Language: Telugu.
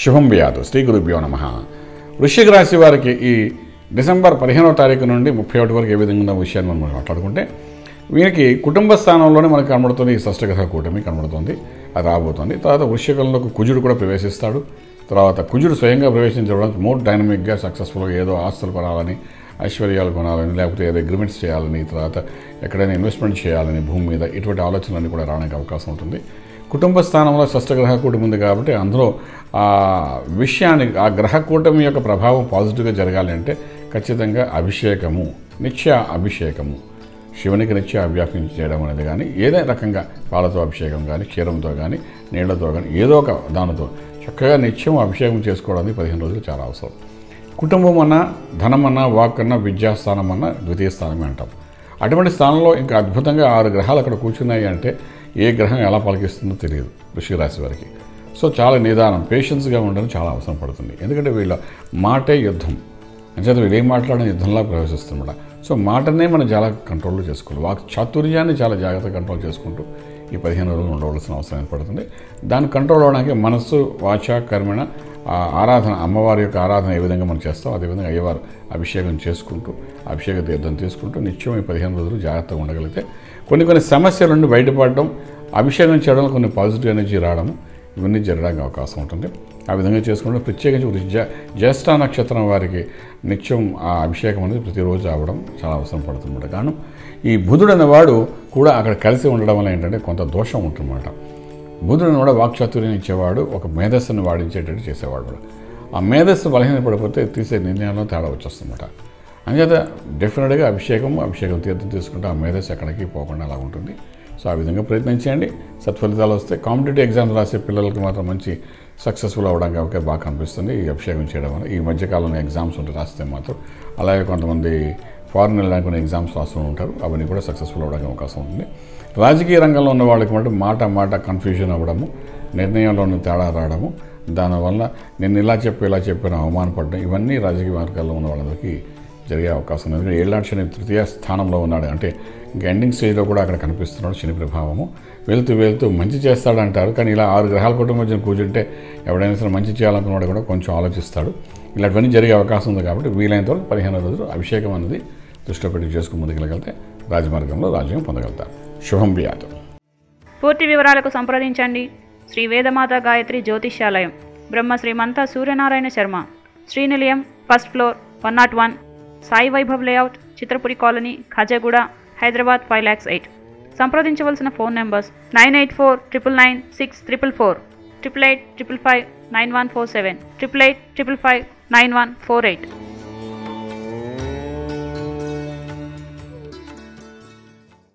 శుభం వ్యాధు శ్రీ గురుభ్యో నమ వృశ్చిక రాశి వారికి ఈ డిసెంబర్ పదిహేనవ తారీఖు నుండి ముప్పై ఒకటి వరకు ఏ విధంగా ఉన్న విషయాన్ని మనం మాట్లాడుకుంటే వీరికి కుటుంబ స్థానంలోనే మనకు కనబడుతుంది ఈ షష్టగ్రహ కూటమి కనబడుతుంది అది రాబోతుంది తర్వాత వృశ్చికంలోకి కుజుడు కూడా ప్రవేశిస్తాడు తర్వాత కుజుడు స్వయంగా ప్రవేశించడం మోర్ డైనమిక్గా సక్సెస్ఫుల్గా ఏదో ఆస్తులు కొనాలని ఐశ్వర్యాలు కొనాలని లేకపోతే ఏదో అగ్రిమెంట్స్ చేయాలని తర్వాత ఎక్కడైనా ఇన్వెస్ట్మెంట్ చేయాలని భూమి మీద ఇటువంటి ఆలోచనలన్నీ కూడా రావడానికి అవకాశం ఉంటుంది కుటుంబ స్థానంలో షష్టగ్రహ కూటమి ఉంది కాబట్టి అందులో ఆ విషయానికి ఆ గ్రహ కూటమి యొక్క ప్రభావం పాజిటివ్గా జరగాలి అంటే ఖచ్చితంగా అభిషేకము నిత్య అభిషేకము శివునికి నిత్య అభ్యాసం చేయడం అనేది కానీ ఏదే రకంగా పాలతో అభిషేకం కానీ క్షీరంతో కానీ నీళ్లతో కానీ ఏదో ఒక దానితో చక్కగా నిత్యం అభిషేకం చేసుకోవడానికి పదిహేను రోజులు చాలా అవసరం కుటుంబం అన్నా ధనం అన్నా వాక్ అన్నా విద్యాస్థానం అన్నా ద్వితీయ స్థానమే అంటాం అటువంటి స్థానంలో ఇంకా అద్భుతంగా ఆరు గ్రహాలు అక్కడ కూర్చున్నాయి అంటే ఏ గ్రహం ఎలా పలికిస్తుందో తెలియదు వృషిక రాశి వారికి సో చాలా నిదానం పేషెన్స్గా ఉండడం చాలా అవసరం పడుతుంది ఎందుకంటే వీళ్ళ మాటే యుద్ధం అంచేత వీళ్ళు ఏం మాట్లాడడం యుద్ధంలా ప్రవేశిస్తున్నమాట సో మాటనే మనం చాలా కంట్రోల్లో చేసుకోవాలి వాక్ చాతుర్యాన్ని చాలా జాగ్రత్తగా కంట్రోల్ చేసుకుంటూ ఈ పదిహేను రోజులు ఉండవలసిన అవసరం ఏర్పడుతుంది దాన్ని కంట్రోల్ అవడానికి మనస్సు వాచ కర్మణ ఆ ఆరాధన అమ్మవారి యొక్క ఆరాధన ఏ విధంగా మనం చేస్తాం అదేవిధంగా అయ్యవారు అభిషేకం చేసుకుంటూ అభిషేక తీర్థం తీసుకుంటూ నిత్యం ఈ పదిహేను రోజులు జాగ్రత్తగా ఉండగలిగితే కొన్ని కొన్ని సమస్యల నుండి బయటపడడం అభిషేకం చేయడంలో కొన్ని పాజిటివ్ ఎనర్జీ రావడము ఇవన్నీ జరగడానికి అవకాశం ఉంటుంది ఆ విధంగా చేసుకుంటే ప్రత్యేకించి వృష- జ్యే- జ్యేష్ఠ నక్షత్రం వారికి నిత్యం ఆ అభిషేకం అనేది ప్రతిరోజు అవ్వడం చాలా అవసరం పడుతుందన్నమాట కారణం ఈ బుధుడు అనేవాడు కూడా అక్కడ కలిసి ఉండడం వల్ల ఏంటంటే కొంత దోషం ఉంటుందన్నమాట బుధుడిని కూడా వాక్చాతుర్యం ఇచ్చేవాడు ఒక మేధస్సును వాడించేటట్టు చేసేవాడు కూడా ఆ మేధస్సు బలహీనపడిపోతే తీసే నిర్ణయంలో తేడా వచ్చేస్తుందన్నమాట అంచేత డెఫినెట్గా అభిషేకం అభిషేకం తీర్థం తీసుకుంటే ఆ మేధస్సు ఎక్కడికి పోకుండా అలా ఉంటుంది సో ఆ విధంగా ప్రయత్నించండి సత్ఫలితాలు వస్తే కాంపిటేటివ్ ఎగ్జామ్స్ రాసే పిల్లలకి మాత్రం మంచి సక్సెస్ఫుల్ అవ్వడానికి అవకే బాగా కనిపిస్తుంది ఈ అభిషేకం చేయడం వల్ల ఈ మధ్యకాలంలో ఎగ్జామ్స్ ఉంటే రాస్తే మాత్రం అలాగే కొంతమంది ఫారిన్ వెళ్ళడానికి కొన్ని ఎగ్జామ్స్ రాస్తూ ఉంటారు అవన్నీ కూడా సక్సెస్ఫుల్ అవ్వడానికి అవకాశం ఉంటుంది రాజకీయ రంగంలో ఉన్న వాళ్ళకి మటు మాట మాట కన్ఫ్యూజన్ అవ్వడము నిర్ణయంలోని తేడా రావడము దానివల్ల నేను ఇలా చెప్పి ఇలా చెప్పిన అవమానపడడం ఇవన్నీ రాజకీయ మార్గాల్లో ఉన్న వాళ్ళందరికీ జరిగే అవకాశం ఉంది ఎందుకంటే ఏళ్ళనాటి శని తృతీయ స్థానంలో ఉన్నాడు అంటే ఇంకా ఎండింగ్ స్టేజ్లో కూడా అక్కడ కనిపిస్తున్నాడు శని ప్రభావము వెళ్తూ వెళ్తూ మంచి చేస్తాడంటారు కానీ ఇలా ఆరు గ్రహాల కుటుంబం మధ్య కూర్చుంటే ఎవడైనా సరే మంచి చేయాలనుకున్నాడు కూడా కొంచెం ఆలోచిస్తాడు ఇలాంటివన్నీ జరిగే అవకాశం ఉంది కాబట్టి వీలైనంత వరకు పదిహేను రోజులు అభిషేకం అనేది దృష్టిలో పెట్టి చేసుకుని ముందుకెళ్ళగలిగితే రాజమార్గంలో రాజ్యం పొందగలుగుతారు శుభం బియాతం పూర్తి వివరాలకు సంప్రదించండి Shri Vedamata Gayatri Jyotishyalayam Brahma Srimantha Suryanarayana Sharma Srinilayam first floor one naught one Sai Vaibhav layout Chitrapuri colony Khajaguda Hyderabad five lakhs eight సంప్రదించవలసిన phone numbers nine eight four triple nine six triple four triple eight triple five nine one four seven triple eight triple five nine one four eight